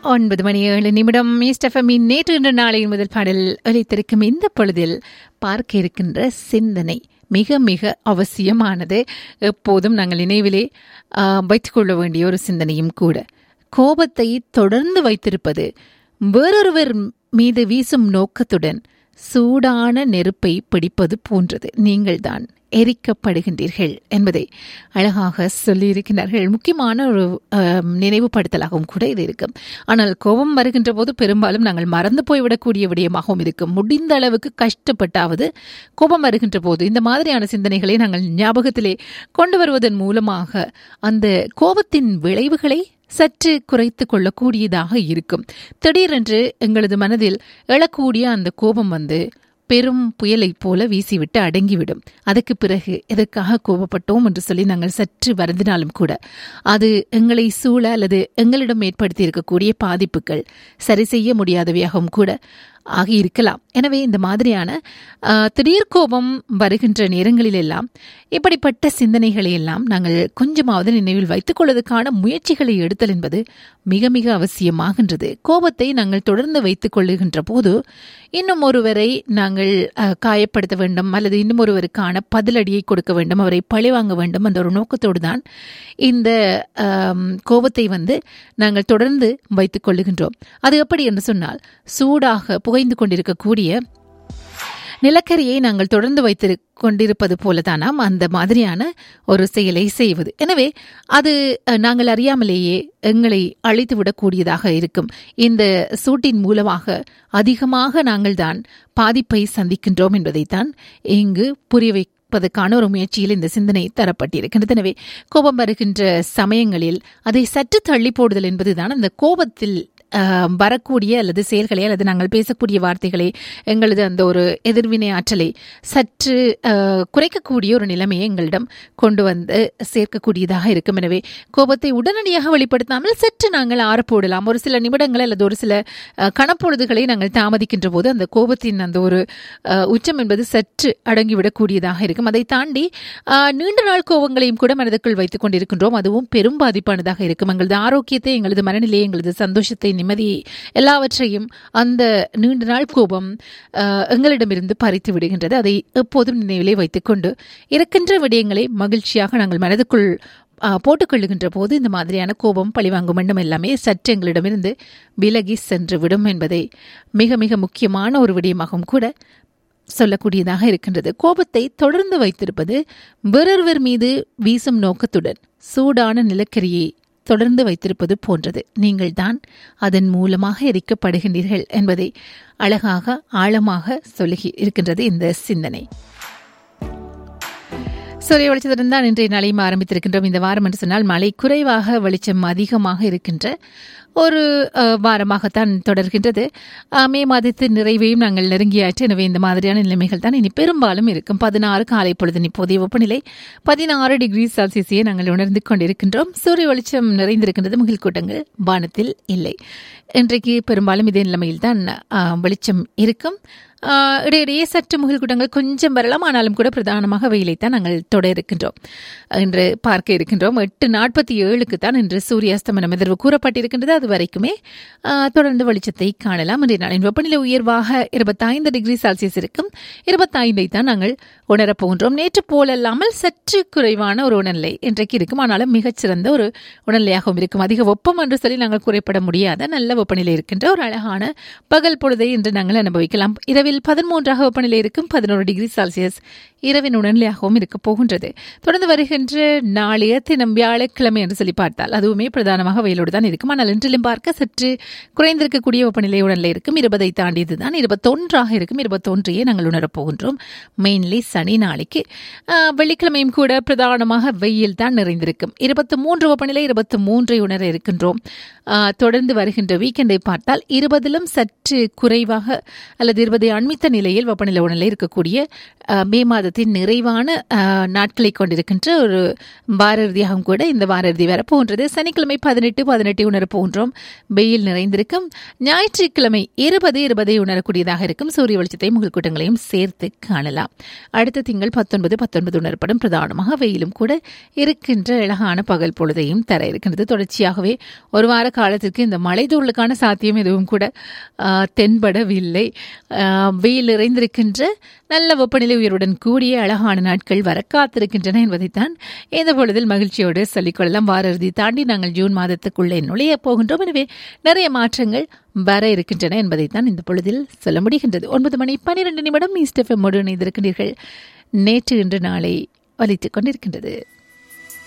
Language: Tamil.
ஒன்பது மணி ஏழு நிமிடம் மீஸ்டஃபமின் நேற்று இன்று நாளையின் முதல் பாடல் ஒலித்திருக்கும் இந்த பொழுதில் பார்க்க இருக்கின்ற சிந்தனை மிக மிக அவசியமானது எப்போதும் நாங்கள் நினைவிலே ஆ, வைத்துக்கொள்ள வேண்டிய ஒரு சிந்தனையும் கூட கோபத்தை தொடர்ந்து வைத்திருப்பது வேறொருவர் மீது வீசும் நோக்கத்துடன் சூடான நெருப்பை பிடிப்பது போன்றது நீங்கள்தான் எரிக்கப்படுகின்றீர்கள் என்பதை அழகாக சொல்லியிருக்கிறார்கள் முக்கியமான ஒரு ஆம், நினைவுபடுத்தலாகவும் கூட இது இருக்கும் ஆனால் கோபம் வருகின்ற போது பெரும்பாலும் நாங்கள் மறந்து போய்விடக்கூடிய விடயமாகவும் இருக்கும் முடிந்த அளவுக்கு கஷ்டப்பட்டாவது கோபம் வருகின்ற போது இந்த மாதிரியான சிந்தனைகளை நாங்கள் ஞாபகத்திலே கொண்டு வருவதன் மூலமாக அந்த கோபத்தின் விளைவுகளை சற்று குறைத்து கொள்ளக்கூடியதாக இருக்கும் திடீரென்று எங்களது மனதில் எழக்கூடிய அந்த கோபம் வந்து பெரும் புயலைப் போல வீசிவிட்டு அடங்கிவிடும் அதுக்கு பிறகு எதற்காக கோபப்பட்டோம் என்று சொல்லி நாங்கள் சற்று வருந்தினாலும் கூட அது எங்களை சூழ அல்லது எங்களிடம் ஏற்படுத்தி இருக்கக்கூடிய பாதிப்புகள் சரி செய்ய முடியாதவையாகவும் கூட ஆகி இருக்கலாம் எனவே இந்த மாதிரியான ஆ, திடீர் கோபம் வருகின்ற நேரங்களில் எல்லாம் இப்படிப்பட்ட சிந்தனைகளை எல்லாம் நாங்கள் கொஞ்சமாவது நினைவில் வைத்துக் கொள்வதற்கான முயற்சிகளை எடுத்தல் என்பது மிக மிக அவசியமாகின்றது கோபத்தை நாங்கள் தொடர்ந்து வைத்துக் கொள்ளுகின்ற போது இன்னும் ஒருவரை நாங்கள் ஆ, காயப்படுத்த வேண்டும் அல்லது இன்னும் ஒருவருக்கான பதிலடியை கொடுக்க வேண்டும் அவரை பழிவாங்க வேண்டும் என்ற ஒரு நோக்கத்தோடு தான் இந்த ஆம், கோபத்தை வந்து நாங்கள் தொடர்ந்து வைத்துக் கொள்ளுகின்றோம் அது எப்படி என்று சொன்னால் சூடாக புகைந்து கொண்டிருக்கக்கூடிய நிலக்கரியை நாங்கள் தொடர்ந்து வைத்து கொண்டிருப்பது போலதானாம் அந்த மாதிரியான ஒரு செயலை செய்வது எனவே அது அஹ், நாங்கள் அறியாமலேயே எங்களை அழித்து விடக்கூடியதாக இருக்கும் இந்த சூட்டின் மூலமாக அதிகமாக நாங்கள் தான் பாதிப்பை சந்திக்கின்றோம் என்பதைத்தான் இங்கு புரிய வைப்பதற்கான ஒரு முயற்சியில் இந்த சிந்தனை தரப்பட்டிருக்கின்றது எனவே கோபம் வருகின்ற சமயங்களில் அதை சற்று தள்ளி போடுதல் என்பதுதான் அந்த கோபத்தில் ஆஹ், வரக்கூடிய அல்லது செயல்களை அல்லது நாங்கள் பேசக்கூடிய வார்த்தைகளை எங்களது அந்த ஒரு எதிர்வினை ஆற்றலை சற்று ஆஹ், குறைக்கக்கூடிய ஒரு நிலைமையை எங்களிடம் கொண்டு வந்து சேர்க்கக்கூடியதாக இருக்கும் எனவே கோபத்தை உடனடியாக வெளிப்படுத்தாமல் சற்று நாங்கள் ஆறப்போடலாம் ஒரு சில நிமிடங்கள் அல்லது ஒரு சில ஆஹ், கணப்பொழுதுகளை நாங்கள் தாமதிக்கின்ற போது அந்த கோபத்தின் அந்த ஒரு ஆஹ், உச்சம் என்பது சற்று அடங்கிவிடக்கூடியதாக இருக்கும் அதை தாண்டி ஆஹ், நீண்ட நாள் கோபங்களையும் கூட மனதுக்குள் வைத்துக் கொண்டிருக்கின்றோம் அதுவும் பெரும் பாதிப்பானதாக இருக்கும் எங்களது ஆரோக்கியத்தை எங்களது மனநிலையை எங்களது சந்தோஷத்தை நிம்மதியை எல்லாவற்றையும் அந்த நீண்ட நாள் கோபம் ஆஹ், எங்களிடமிருந்து பறித்து விடுகின்றது அதை எப்போதும் நினைவிலே வைத்துக்கொண்டு இருக்கின்ற விடயங்களை மகிழ்ச்சியாக நாங்கள் மனதுக்குள் ஆஹ், போட்டுக்கொள்ளுகின்ற போது இந்த மாதிரியான கோபம் பழிவாங்கும் எண்ணம் எல்லாமே சற்று எங்களிடமிருந்து விலகி சென்று விடும் என்பதை மிக மிக முக்கியமான ஒரு விடயமாகவும் கூட சொல்லக்கூடியதாக இருக்கின்றது கோபத்தை தொடர்ந்து வைத்திருப்பது வேறொருவர் மீது வீசும் நோக்கத்துடன் சூடான நிலக்கரியை தொடர்ந்து வைத்திருப்பது போன்றது நீங்கள்தான் அதன் மூலமாக எரிக்கப்படுகின்றீர்கள் என்பதை அழகாக ஆழமாக சொல்லி இருக்கின்றது இந்த சிந்தனை சூரிய வெளிச்சத்துடன் தான் இன்றைய நாளையும் ஆரம்பித்திருக்கின்றோம் இந்த வாரம் என்று சொன்னால் மழை குறைவாக வெளிச்சம் அதிகமாக இருக்கின்ற ஒரு அஹ், வாரமாகத்தான் தொடர்கின்றது அஹ், மே மாதத்தின் நிறைவையும் நாங்கள் நெருங்கியாச்சு எனவே இந்த மாதிரியான நிலைமைகள் தான் இனி பெரும்பாலும் இருக்கும் பதினாறு காலை பொழுது இப்போதைய வெப்பநிலை பதினாறு டிகிரி செல்சியஸையே நாங்கள் உணர்ந்து கொண்டிருக்கின்றோம் சூரிய வெளிச்சம் நிறைந்திருக்கின்றது முகில் கூட்டங்கள் வானத்தில் இல்லை இன்றைக்கு பெரும்பாலும் இதே நிலைமையில் தான் அஹ், வெளிச்சம் இருக்கும் ஆஹ் இடையிடையே சற்று முகில் கூட்டங்கள் கொஞ்சம் வரலாம் ஆனாலும் கூட பிரதானமாக வெயிலைத்தான் நாங்கள் தொட இருக்கின்றோம் இன்று பார்க்க இருக்கின்றோம் எட்டு நாற்பத்தி ஏழுக்கு தான் இன்று சூரியாஸ்தமனம் எதிர்வு கூறப்பட்டிருக்கின்றது அது வரைக்குமே ஆஹ் தொடர்ந்து வெளிச்சத்தை காணலாம் இன்றைய நாளின் வெப்பநிலை உயர்வாக இருபத்தைந்து டிகிரி செல்சியஸ் இருக்கும் இருபத்தைந்தை தான் நாங்கள் உணரப் போகின்றோம் நேற்று போலல்லாமல் சற்று குறைவான ஒரு உணர்நிலை இன்றைக்கு இருக்கும் ஆனாலும் மிகச்சிறந்த ஒரு உணர்நிலையாகவும் இருக்கும் அதிக வெப்பம் என்று சொல்லி நாங்கள் குறைப்பட முடியாத நல்ல வெப்பநிலை இருக்கின்ற ஒரு அழகான பகல் பொழுதை இன்று நாங்கள் அனுபவிக்கலாம் இரவில் பதிமூன்றாக வெப்பநிலை இருக்கும் பதினோரு டிகிரி செல்சியஸ் இரவின் உணர்நிலையாகவும் இருக்க போகின்றது தொடர்ந்து வருகின்ற நாளைய தினம் வியாழக்கிழமை என்று சொல்லி பார்த்தால் அதுவுமே பிரதானமாக வெயிலோடு தான் இருக்கும் ஆனால் இன்றிலும் பார்க்க சற்று குறைந்திருக்கக்கூடிய வெப்பநிலை உடனில் இருக்கும் இருபதை தாண்டியது தான் இருபத்தொன்றாக இருக்கும் இருபத்தொன்றையே நாங்கள் உணரப் போகின்றோம் மெயின்லி சனி நாளைக்கு ஆஹ், வெள்ளிக்கிழமையும் கூட பிரதானமாக வெயில் தான் நிறைந்திருக்கும் இருபத்தி மூன்று வெப்பநிலை இருபத்தி மூன்றை உணர இருக்கின்றோம் ஆஹ், தொடர்ந்து வருகின்ற வீக்கெண்டை பார்த்தால் இருபதிலும் சற்று குறைவாக அல்லது இருபதை அண்மித்த நிலையில் வெப்பநிலை உடனில் இருக்கக்கூடிய ஆஹ், மே மாத மாதத்தின் நிறைவான ஆஹ், நாட்களை கொண்டிருக்கின்ற ஒரு வார இறுதியாகவும் கூட இந்த வார இறுதி வரப்போன்றது சனிக்கிழமை பதினெட்டு பதினெட்டு உணர போன்றோம் வெயில் நிறைந்திருக்கும் ஞாயிற்றுக்கிழமை இருபது இருபதை உணரக்கூடியதாக இருக்கும் சூரிய வெளிச்சத்தையும் உங்கள் கூட்டங்களையும் சேர்த்து காணலாம் அடுத்த திங்கள் பத்தொன்பது பத்தொன்பது உணரப்படும் பிரதானமாக வெயிலும் கூட இருக்கின்ற அழகான பகல் பொழுதையும் தர இருக்கின்றது தொடர்ச்சியாகவே ஒரு வார காலத்திற்கு இந்த மழை தூறலுக்கான சாத்தியம் எதுவும் கூட ஆஹ், தென்படவில்லை ஆஹ், வெயில் நிறைந்திருக்கின்ற நல்ல வெப்பநிலை உயர்வுடன் கூடிய அழகான நாட்கள் வர காத்திருக்கின்றன என்பதைத்தான் இந்த பொழுதில் மகிழ்ச்சியோடு சொல்லிக்கொள்ளலாம் வார இறுதி தாண்டி நாங்கள் ஜூன் மாதத்துக்குள்ளே நுழைய போகின்றோம் எனவே நிறைய மாற்றங்கள் வர இருக்கின்றன என்பதைத்தான் இந்த பொழுதில் சொல்ல முடிகின்றது ஒன்பது மணி பன்னிரண்டு நிமிடம் ஈஸ்ட் எஃப்எம்மோடு இணைந்திருக்கின்றீர்கள் நேற்று இன்று நாளை ஒலித்துக் கொண்டிருக்கின்றது